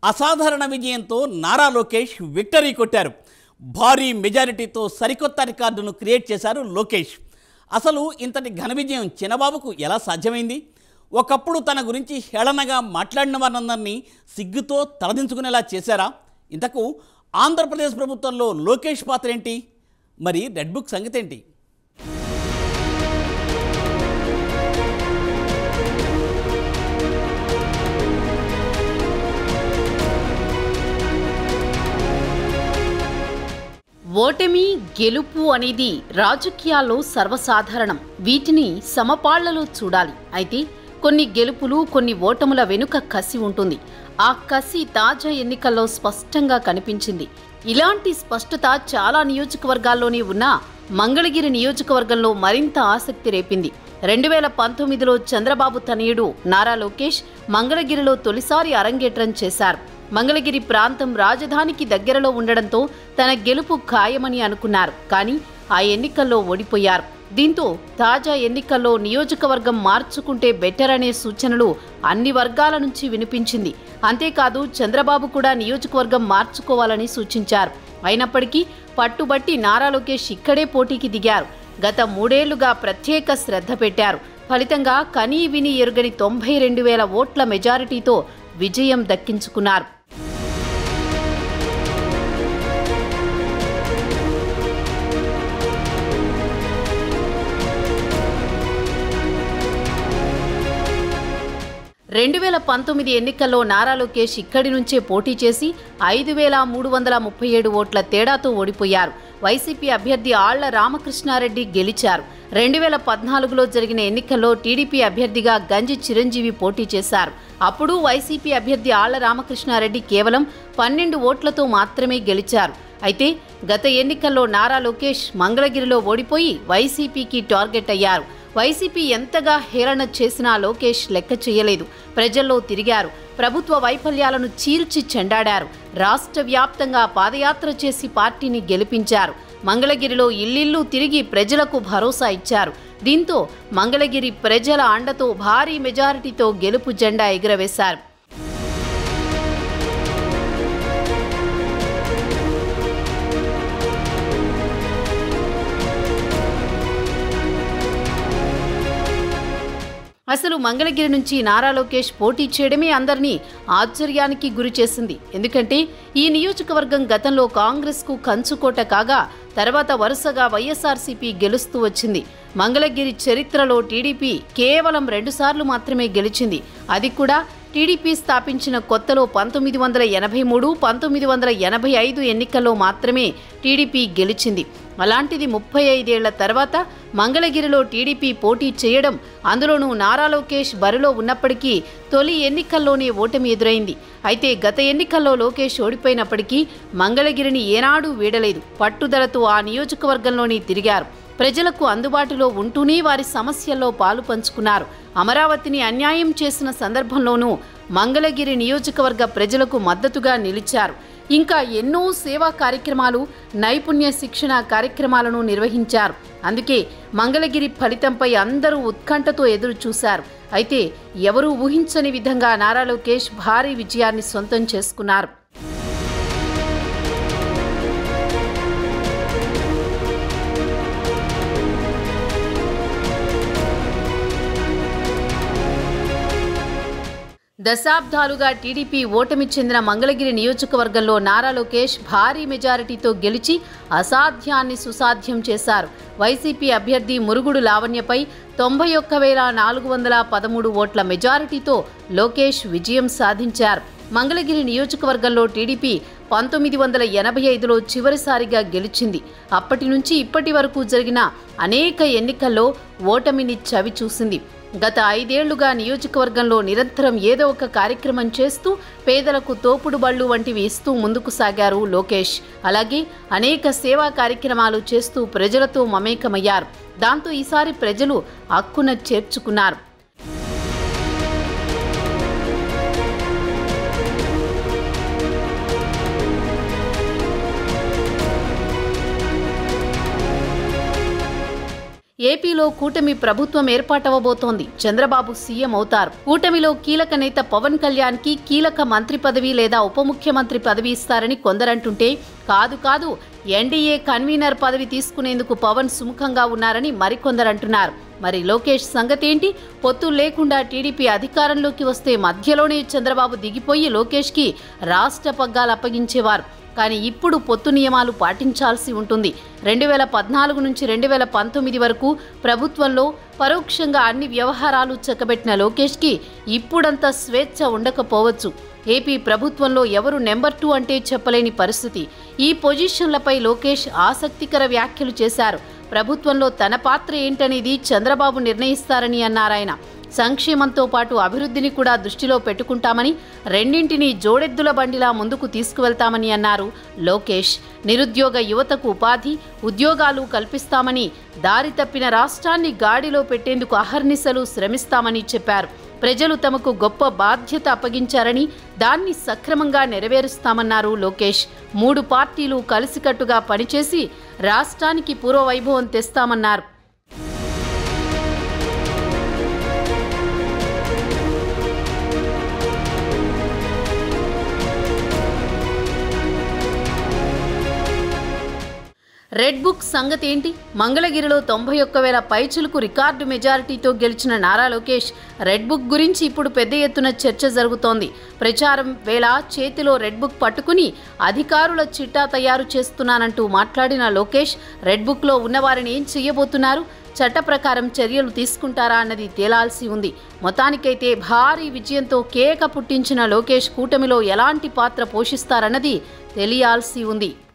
అసాధారణ విజయంతో నారా లోకేష్ విక్టరీ కొట్టారు భారీ మెజారిటీతో సరికొత్త రికార్డును క్రియేట్ చేశారు లోకేష్ అసలు ఇంతటి ఘన విజయం చిన్నబాబుకు ఎలా సాధ్యమైంది ఒకప్పుడు తన గురించి హేళనగా మాట్లాడిన వారందరినీ సిగ్గుతో తలదించుకునేలా చేశారా ఇంతకు ఆంధ్రప్రదేశ్ ప్రభుత్వంలో లోకేష్ పాత్ర ఏంటి మరి రెడ్ బుక్ సంగతి ఏంటి ఓటమి గెలుపు అనేది రాజకీయాల్లో సర్వసాధారణం వీటిని సమపాళ్లలో చూడాలి అయితే కొన్ని గెలుపులు కొన్ని ఓటముల వెనుక కసి ఉంటుంది ఆ కసి తాజా ఎన్నికల్లో స్పష్టంగా కనిపించింది ఇలాంటి స్పష్టత చాలా నియోజకవర్గాల్లోనే ఉన్నా మంగళగిరి నియోజకవర్గంలో మరింత ఆసక్తి రేపింది రెండు వేల పంతొమ్మిదిలో చంద్రబాబు తనయుడు నారా లోకేష్ మంగళగిరిలో తొలిసారి అరంగేట్రం చేశారు మంగళగిరి ప్రాంతం రాజధానికి దగ్గరలో ఉండడంతో తన గెలుపు ఖాయమని అనుకున్నారు కానీ ఆ ఎన్నికల్లో ఓడిపోయారు దీంతో తాజా ఎన్నికల్లో నియోజకవర్గం మార్చుకుంటే బెటర్ అనే సూచనలు అన్ని వర్గాల నుంచి వినిపించింది అంతేకాదు చంద్రబాబు కూడా నియోజకవర్గం మార్చుకోవాలని సూచించారు అయినప్పటికీ పట్టుబట్టి నారా లోకేష్ ఇక్కడే పోటీకి దిగారు గత మూడేళ్లుగా ప్రత్యేక శ్రద్ధ పెట్టారు ఫలితంగా కనీ విని ఎరుగని తొంభై రెండు వేల ఓట్ల మెజారిటీతో విజయం దక్కించుకున్నారు రెండు వేల పంతొమ్మిది ఎన్నికల్లో నారా లోకేష్ ఇక్కడి నుంచే పోటీ చేసి ఐదు వేల మూడు వందల ముప్పై ఏడు ఓట్ల తేడాతో ఓడిపోయారు వైసీపీ అభ్యర్థి ఆళ్ల రామకృష్ణారెడ్డి గెలిచారు రెండు వేల పద్నాలుగులో జరిగిన ఎన్నికల్లో టీడీపీ అభ్యర్థిగా గంజి చిరంజీవి పోటీ చేశారు అప్పుడు వైసీపీ అభ్యర్థి ఆళ్ల రామకృష్ణారెడ్డి కేవలం పన్నెండు ఓట్లతో మాత్రమే గెలిచారు అయితే గత ఎన్నికల్లో నారా లోకేష్ మంగళగిరిలో ఓడిపోయి వైసీపీకి టార్గెట్ అయ్యారు వైసీపీ ఎంతగా హేళన చేసినా లోకేష్ లెక్క చేయలేదు ప్రజల్లో తిరిగారు ప్రభుత్వ వైఫల్యాలను చీల్చి చెండాడారు రాష్ట్ర వ్యాప్తంగా పాదయాత్ర చేసి పార్టీని గెలిపించారు మంగళగిరిలో ఇల్లిల్లు తిరిగి ప్రజలకు భరోసా ఇచ్చారు దీంతో మంగళగిరి ప్రజల అండతో భారీ మెజారిటీతో గెలుపు జెండా ఎగురవేశారు అసలు మంగళగిరి నుంచి నారా లోకేష్ పోటీ చేయడమే అందరినీ ఆశ్చర్యానికి గురి చేసింది ఎందుకంటే ఈ నియోజకవర్గం గతంలో కాంగ్రెస్కు కంచుకోట కాగా తర్వాత వరుసగా వైఎస్ఆర్సీపీ గెలుస్తూ వచ్చింది మంగళగిరి చరిత్రలో టీడీపీ కేవలం రెండుసార్లు మాత్రమే గెలిచింది అది కూడా టీడీపీ స్థాపించిన కొత్తలో పంతొమ్మిది వందల ఎనభై మూడు పంతొమ్మిది వందల ఎనభై ఐదు ఎన్నికల్లో మాత్రమే టీడీపీ గెలిచింది అలాంటిది ముప్పై ఐదేళ్ల తర్వాత మంగళగిరిలో టీడీపీ పోటీ చేయడం అందులోనూ నారా లోకేష్ బరిలో ఉన్నప్పటికీ తొలి ఎన్నికల్లోనే ఓటమి ఎదురైంది అయితే గత ఎన్నికల్లో లోకేష్ ఓడిపోయినప్పటికీ మంగళగిరిని ఏనాడూ వీడలేదు పట్టుదలతో ఆ నియోజకవర్గంలోని తిరిగారు ప్రజలకు అందుబాటులో ఉంటూనే వారి సమస్యల్లో పాలు పంచుకున్నారు అమరావతిని అన్యాయం చేసిన సందర్భంలోనూ మంగళగిరి నియోజకవర్గ ప్రజలకు మద్దతుగా నిలిచారు ఇంకా ఎన్నో సేవా కార్యక్రమాలు నైపుణ్య శిక్షణ కార్యక్రమాలను నిర్వహించారు అందుకే మంగళగిరి ఫలితంపై అందరూ ఉత్కంఠతో ఎదురు చూశారు అయితే ఎవరూ ఊహించని విధంగా నారా లోకేష్ భారీ విజయాన్ని సొంతం చేసుకున్నారు దశాబ్దాలుగా టీడీపీ ఓటమి చెందిన మంగళగిరి నియోజకవర్గంలో నారా లోకేష్ భారీ మెజారిటీతో గెలిచి అసాధ్యాన్ని సుసాధ్యం చేశారు వైసీపీ అభ్యర్థి మురుగుడు లావణ్యపై తొంభై ఒక్క వేల నాలుగు వందల పదమూడు ఓట్ల మెజారిటీతో లోకేష్ విజయం సాధించారు మంగళగిరి నియోజకవర్గంలో టీడీపీ పంతొమ్మిది వందల ఎనభై ఐదులో చివరిసారిగా గెలిచింది అప్పటి నుంచి ఇప్పటి వరకు జరిగిన అనేక ఎన్నికల్లో ఓటమిని చవి చూసింది గత ఐదేళ్లుగా నియోజకవర్గంలో నిరంతరం ఏదో ఒక కార్యక్రమం చేస్తూ పేదలకు తోపుడు బళ్ళు వంటివి ఇస్తూ ముందుకు సాగారు లోకేష్ అలాగే అనేక సేవా కార్యక్రమాలు చేస్తూ ప్రజలతో మమేకమయ్యారు దాంతో ఈసారి ప్రజలు హక్కున చేర్చుకున్నారు ఏపీలో కూటమి ప్రభుత్వం ఏర్పాటవబోతోంది చంద్రబాబు సీఎం అవుతారు కూటమిలో కీలక నేత పవన్ కళ్యాణ్ కి కీలక మంత్రి పదవి లేదా ఉప ముఖ్యమంత్రి పదవి ఇస్తారని కొందరంటుంటే కాదు కాదు ఎన్డీఏ కన్వీనర్ పదవి తీసుకునేందుకు పవన్ సుముఖంగా ఉన్నారని మరికొందరంటున్నారు మరి లోకేష్ సంగతేంటి పొత్తు లేకుండా టీడీపీ అధికారంలోకి వస్తే మధ్యలోనే చంద్రబాబు దిగిపోయి లోకేష్కి రాష్ట్ర పగ్గాలు అప్పగించేవారు కానీ ఇప్పుడు పొత్తు నియమాలు పాటించాల్సి ఉంటుంది రెండు వేల పద్నాలుగు నుంచి రెండు వేల పంతొమ్మిది వరకు ప్రభుత్వంలో పరోక్షంగా అన్ని వ్యవహారాలు చక్కబెట్టిన లోకేష్కి ఇప్పుడంత స్వేచ్ఛ ఉండకపోవచ్చు ఏపీ ప్రభుత్వంలో ఎవరు నెంబర్ టూ అంటే చెప్పలేని పరిస్థితి ఈ పొజిషన్లపై లోకేష్ ఆసక్తికర వ్యాఖ్యలు చేశారు ప్రభుత్వంలో తన పాత్ర ఏంటనేది చంద్రబాబు నిర్ణయిస్తారని అన్నారాయన సంక్షేమంతో పాటు అభివృద్ధిని కూడా దృష్టిలో పెట్టుకుంటామని రెండింటినీ జోడెద్దుల బండిలా ముందుకు తీసుకువెళ్తామని అన్నారు లోకేష్ నిరుద్యోగ యువతకు ఉపాధి ఉద్యోగాలు కల్పిస్తామని దారి తప్పిన రాష్ట్రాన్ని గాడిలో పెట్టేందుకు అహర్నిశలు శ్రమిస్తామని చెప్పారు ప్రజలు తమకు గొప్ప బాధ్యత అప్పగించారని దాన్ని సక్రమంగా నెరవేరుస్తామన్నారు లోకేష్ మూడు పార్టీలు కలిసికట్టుగా పనిచేసి రాష్ట్రానికి పూర్వవైభవం తెస్తామన్నారు రెడ్ బుక్ సంగతి ఏంటి మంగళగిరిలో తొంభై ఒక్క వేల పైచులకు రికార్డు మెజారిటీతో గెలిచిన నారా లోకేష్ రెడ్ బుక్ గురించి ఇప్పుడు పెద్ద ఎత్తున చర్చ జరుగుతోంది ప్రచారం వేళ చేతిలో రెడ్ బుక్ పట్టుకుని అధికారుల చిట్టా తయారు చేస్తున్నానంటూ మాట్లాడిన లోకేష్ రెడ్ బుక్లో ఉన్నవారిని ఏం చెయ్యబోతున్నారు చట్ట ప్రకారం చర్యలు తీసుకుంటారా అన్నది తేలాల్సి ఉంది మొత్తానికైతే భారీ విజయంతో కేక పుట్టించిన లోకేష్ కూటమిలో ఎలాంటి పాత్ర పోషిస్తారన్నది తెలియాల్సి ఉంది